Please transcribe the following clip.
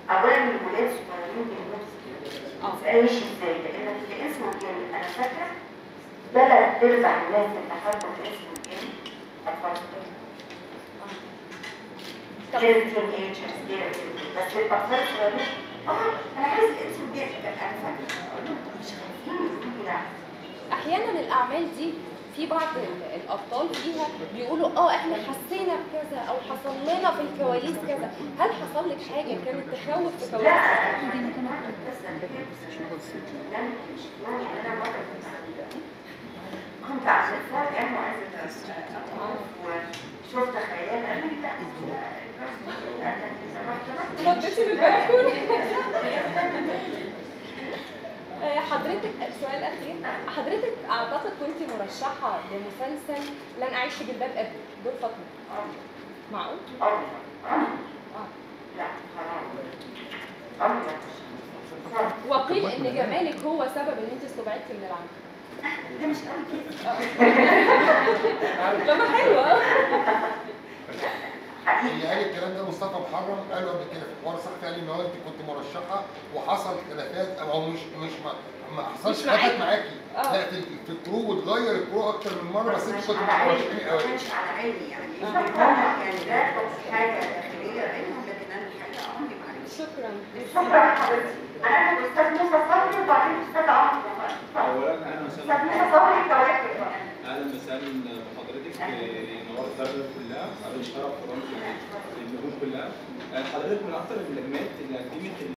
اولا الولاد صغيرين بيموتوا اه مش ازاي لان في اسمه الجن انا فاكره ثلاث ارباع الناس اللي حطوا في اسمه الجن اطفال صغيرين طب غير تين ايجرز بس الاطفال الصغيرين اه انا عايز اسمه الجن انا فاكره أقول لهم مش خايفين يقولوا لا احيانا الاعمال دي في بعض ال- الابطال فيها بيقولوا اه احنا حسينا بكذا او حصل لنا في الكواليس كذا هل حصل لك حاجه كانت تخوف في لا كواليس بس أنا يعني انا مره كنت عشان يعني عايزه وشفت خيال قال لي لا ردتي بالبلكونه آه، حضرتك سؤال اخير حضرتك اعتقد كنت مرشحه لمسلسل لن اعيش في جلباب ابي دور فاطمه معقول؟ اه وقيل ان جمالك هو سبب ان انت استبعدتي من العمل ده مش قوي كده طب ما حلوه اللي قال الكلام ده مصطفى محرم قاله قبل كده في حوار صحفي قال لي ان هو انت كنت مرشحه وحصل خلافات او مش مش ما, ما حصلش مش معاكي. خلافات معاكي آه. لا في, في الكرو وتغير الكرو اكتر من مره بس انت مش كنت على عيني مرشحين ما قوي كانش على عيني يعني يعني ده حاجه داخليه عينهم لكن انا الحقيقه عمري ما عرفت شكرا شكرا حضرتك انا الاستاذ موسى صبري وبعدين الاستاذ عمرو اولا اهلا استاذ وسهلا موسى صبري كواكب بقى اهلا وسهلا بحضرتك نورت الدرجه كلها على الشرف ورمز النجوم كلها حضرتك من اكثر النجمات اللي قدمت